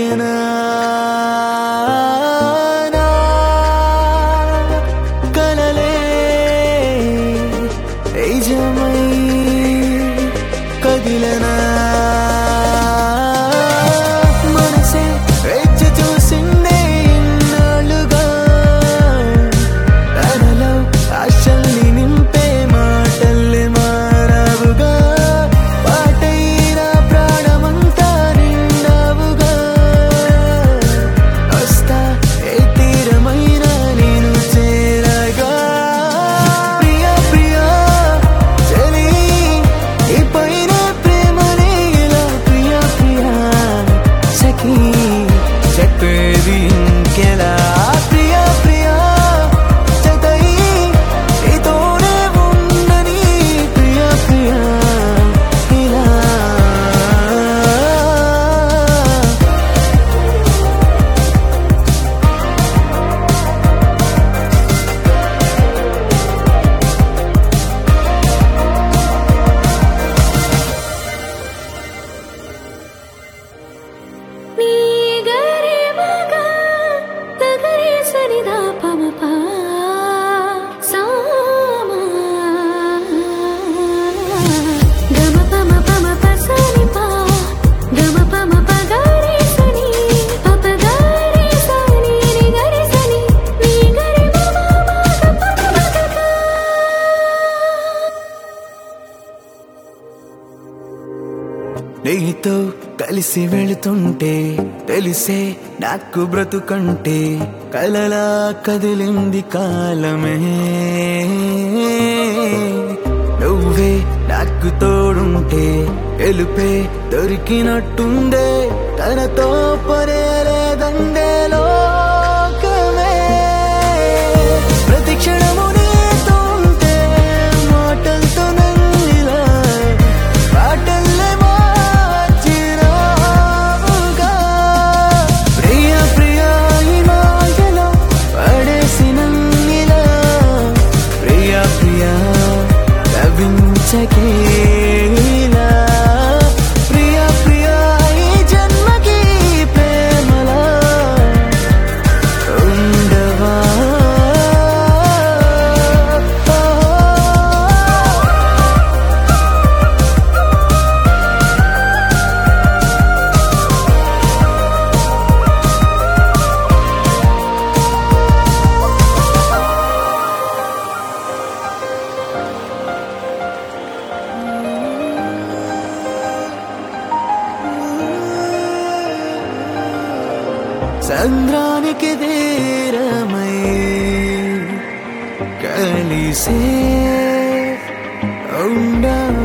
తెలియనా నా కలలే నిజమై కదిలనా మనసే వెచ్చి చూసిందే ఇన్నాళ్ళుగా తనలో ఆశల్ని నింపే మాటల్ని మారావుగా పాటైన ప్రాణమంతా నిండావుగా వస్తా ఏ తీరమైన నేను చేరగా ప్రియా ప్రియా చలి ఈ పైన ప్రేమనే ఇలా ప్రియా ప్రియా సఖీ చెప్పేది ఇంకెలా ప్రియా ప్రియా జతై నీతోనే ఉండని ప్రియా ప్రియా ఇలా నీ గరి మగ తగరి సరిదా పమప సామా గమ పమ పమ పసని పా గమ పమ పగరి సని పప గరి సని ని గరి సని నీ గరి మమ మగ పమ మగ నీతో కలిసి వెళుతుంటే తెలిసే నాకు బ్రతుకంటే కలలా కదిలింది కాలమే నువ్వే నాకు తోడుంటే ఎలుపే దొరికినట్టుందే తనతో పరేలేదండే లోకమే ప్రతి క్షణము నీతో ఉంటే మాటలతో నన్నిలా పాటల్లే మార్చినావుగా ప్రియ ప్రియ ఈ మాటలో పడేసినంగిలా ప్రియ ప్రియ లభించకేలా ప్రియ ప్రియ ఈ జన్మకి ప్రేమలా ఉండవా సంద్రానికి తీరమై కలిసే ఉండా